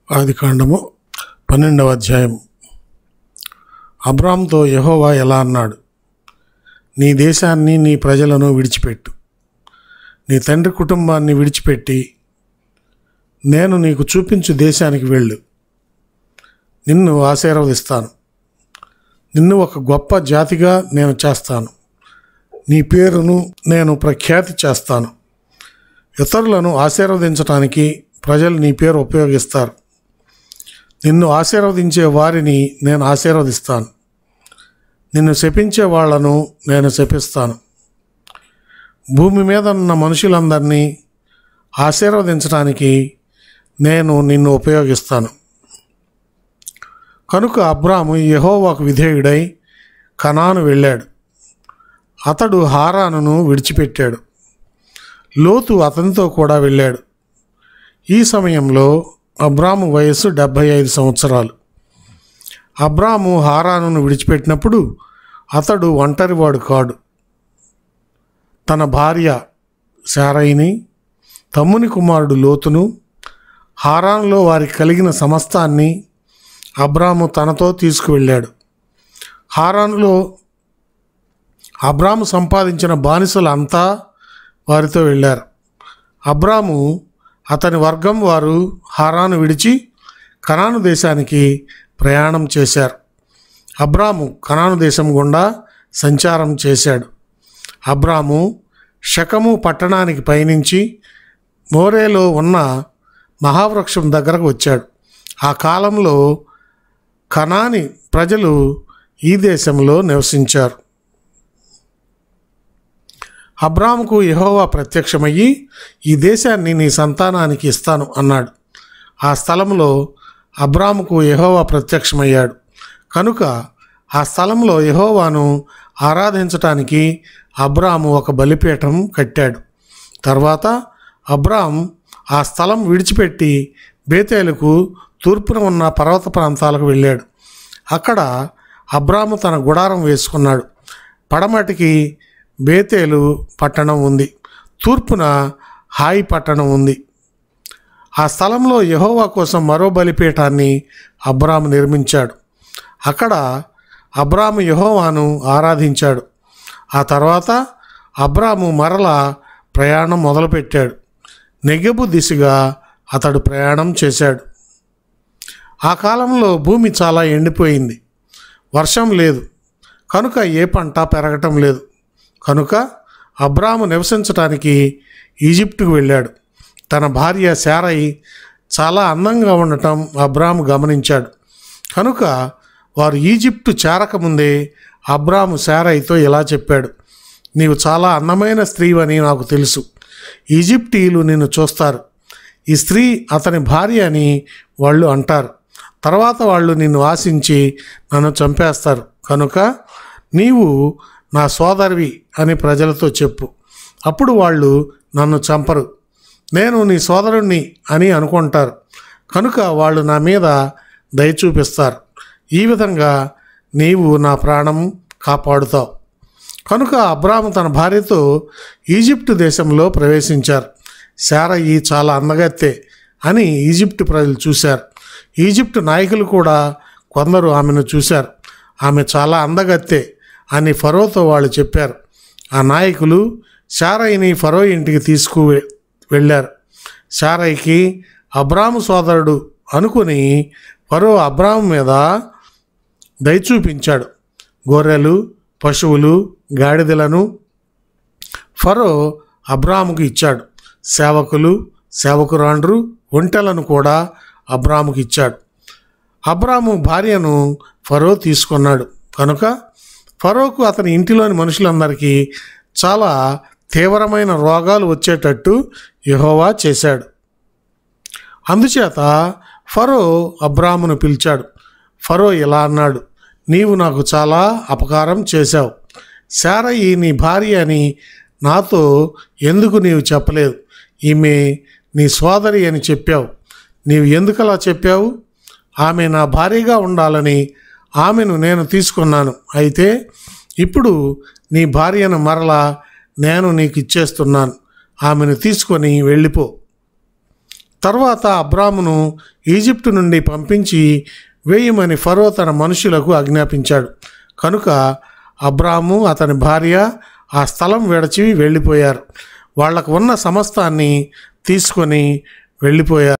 ఆది కాండము పన్నెండవ అధ్యాయం అబ్రామ్తో యహోవా ఎలా అన్నాడు నీ దేశాన్ని నీ ప్రజలను విడిచిపెట్టు నీ తండ్రి కుటుంబాన్ని విడిచిపెట్టి నేను నీకు చూపించు దేశానికి వెళ్ళు నిన్ను ఆశీర్వదిస్తాను నిన్ను ఒక గొప్ప జాతిగా నేను చేస్తాను నీ పేరును నేను ప్రఖ్యాతి చేస్తాను ఇతరులను ఆశీర్వదించటానికి ప్రజలు నీ పేరు ఉపయోగిస్తారు నిన్ను ఆశీర్వదించే వారిని నేను ఆశీర్వదిస్తాను నిన్ను శపించే వాళ్లను నేను శపిస్తాను భూమి మీద ఉన్న మనుషులందరినీ ఆశీర్వదించడానికి నేను నిన్ను ఉపయోగిస్తాను కనుక అబ్రాము యెహోవాకు విధేయుడై కనాను వెళ్ళాడు అతడు హారానును విడిచిపెట్టాడు లోతు అతనితో కూడా వెళ్ళాడు ఈ సమయంలో అబ్రాము వయస్సు డెబ్భై ఐదు సంవత్సరాలు అబ్రాము హారానును విడిచిపెట్టినప్పుడు అతడు ఒంటరివాడు కాడు తన భార్య శారయిని తమ్ముని కుమారుడు లోతును హారాన్లో వారికి కలిగిన సమస్తాన్ని అబ్రాము తనతో తీసుకువెళ్ళాడు హారానులో అబ్రాము సంపాదించిన బానిసలు అంతా వారితో వెళ్ళారు అబ్రాము అతని వర్గం వారు హారాను విడిచి కనాను దేశానికి ప్రయాణం చేశారు అబ్రాము కనాను దేశం గుండా సంచారం చేశాడు అబ్రాము శకము పట్టణానికి పయనించి మోరేలో ఉన్న మహావృక్షం దగ్గరకు వచ్చాడు ఆ కాలంలో కనాని ప్రజలు ఈ దేశంలో నివసించారు అబ్రాముకు యెహోవా ప్రత్యక్షమయ్యి ఈ దేశాన్ని నీ సంతానానికి ఇస్తాను అన్నాడు ఆ స్థలంలో అబ్రాముకు యెహోవా ప్రత్యక్షమయ్యాడు కనుక ఆ స్థలంలో యెహోవాను ఆరాధించటానికి అబ్రాము ఒక బలిపీఠం కట్టాడు తర్వాత అబ్రాం ఆ స్థలం విడిచిపెట్టి బేతేలుకు తూర్పున ఉన్న పర్వత ప్రాంతాలకు వెళ్ళాడు అక్కడ అబ్రాము తన గుడారం వేసుకున్నాడు పడమటికి బేతేలు పట్టణం ఉంది తూర్పున హాయి పట్టణం ఉంది ఆ స్థలంలో యహోవా కోసం మరో బలిపీఠాన్ని అబ్రాము నిర్మించాడు అక్కడ అబ్రాము యహోవాను ఆరాధించాడు ఆ తర్వాత అబ్రాము మరల ప్రయాణం మొదలుపెట్టాడు నెగెబు దిశగా అతడు ప్రయాణం చేశాడు ఆ కాలంలో భూమి చాలా ఎండిపోయింది వర్షం లేదు కనుక ఏ పంట పెరగటం లేదు కనుక అబ్రాము నివసించటానికి ఈజిప్టుకు వెళ్ళాడు తన భార్య శారయి చాలా అందంగా ఉండటం అబ్రాము గమనించాడు కనుక వారు ఈజిప్టు చేరకముందే అబ్రాము శారయితో ఇలా చెప్పాడు నీవు చాలా అందమైన స్త్రీవని నాకు తెలుసు ఈజిప్టీయులు నిన్ను చూస్తారు ఈ స్త్రీ అతని భార్య అని వాళ్ళు అంటారు తర్వాత వాళ్ళు నిన్ను ఆశించి నన్ను చంపేస్తారు కనుక నీవు నా సోదరివి అని ప్రజలతో చెప్పు అప్పుడు వాళ్ళు నన్ను చంపరు నేను నీ సోదరుణ్ణి అని అనుకుంటారు కనుక వాళ్ళు నా మీద దయ చూపిస్తారు ఈ విధంగా నీవు నా ప్రాణం కాపాడుతావు కనుక అబ్రాము తన భార్యతో ఈజిప్టు దేశంలో ప్రవేశించారు శారయి చాలా అందగత్తే అని ఈజిప్టు ప్రజలు చూశారు ఈజిప్టు నాయకులు కూడా కొందరు ఆమెను చూశారు ఆమె చాలా అందగత్తే అని ఫరోతో వాళ్ళు చెప్పారు ఆ నాయకులు శారయిని ఫరో ఇంటికి తీసుకు వెళ్ళారు శారయికి అబ్రాము సోదరుడు అనుకుని ఫరో అబ్రాము మీద దయ చూపించాడు గొర్రెలు పశువులు గాడిదలను ఫరో అబ్రాముకు ఇచ్చాడు సేవకులు సేవకురాండ్రు ఒంటెలను కూడా అబ్రాముకి ఇచ్చాడు అబ్రాము భార్యను ఫరో తీసుకున్నాడు కనుక ఫరోకు అతని ఇంటిలోని మనుషులందరికీ చాలా తీవ్రమైన రోగాలు వచ్చేటట్టు యెహోవా చేశాడు అందుచేత ఫరో అబ్రామును పిలిచాడు ఫరో ఇలా అన్నాడు నీవు నాకు చాలా అపకారం చేశావు శారయి నీ భార్య అని నాతో ఎందుకు నీవు చెప్పలేదు ఈమె నీ సోదరి అని చెప్పావు నీవు ఎందుకు అలా చెప్పావు ఆమె నా భార్యగా ఉండాలని ఆమెను నేను తీసుకున్నాను అయితే ఇప్పుడు నీ భార్యను మరలా నేను నీకు ఇచ్చేస్తున్నాను ఆమెను తీసుకొని వెళ్ళిపో తర్వాత అబ్రామును ఈజిప్టు నుండి పంపించి వేయమని ఫరో తన మనుషులకు ఆజ్ఞాపించాడు కనుక అబ్రాము అతని భార్య ఆ స్థలం విడచి వెళ్ళిపోయారు వాళ్లకు ఉన్న సమస్తాన్ని తీసుకొని వెళ్ళిపోయారు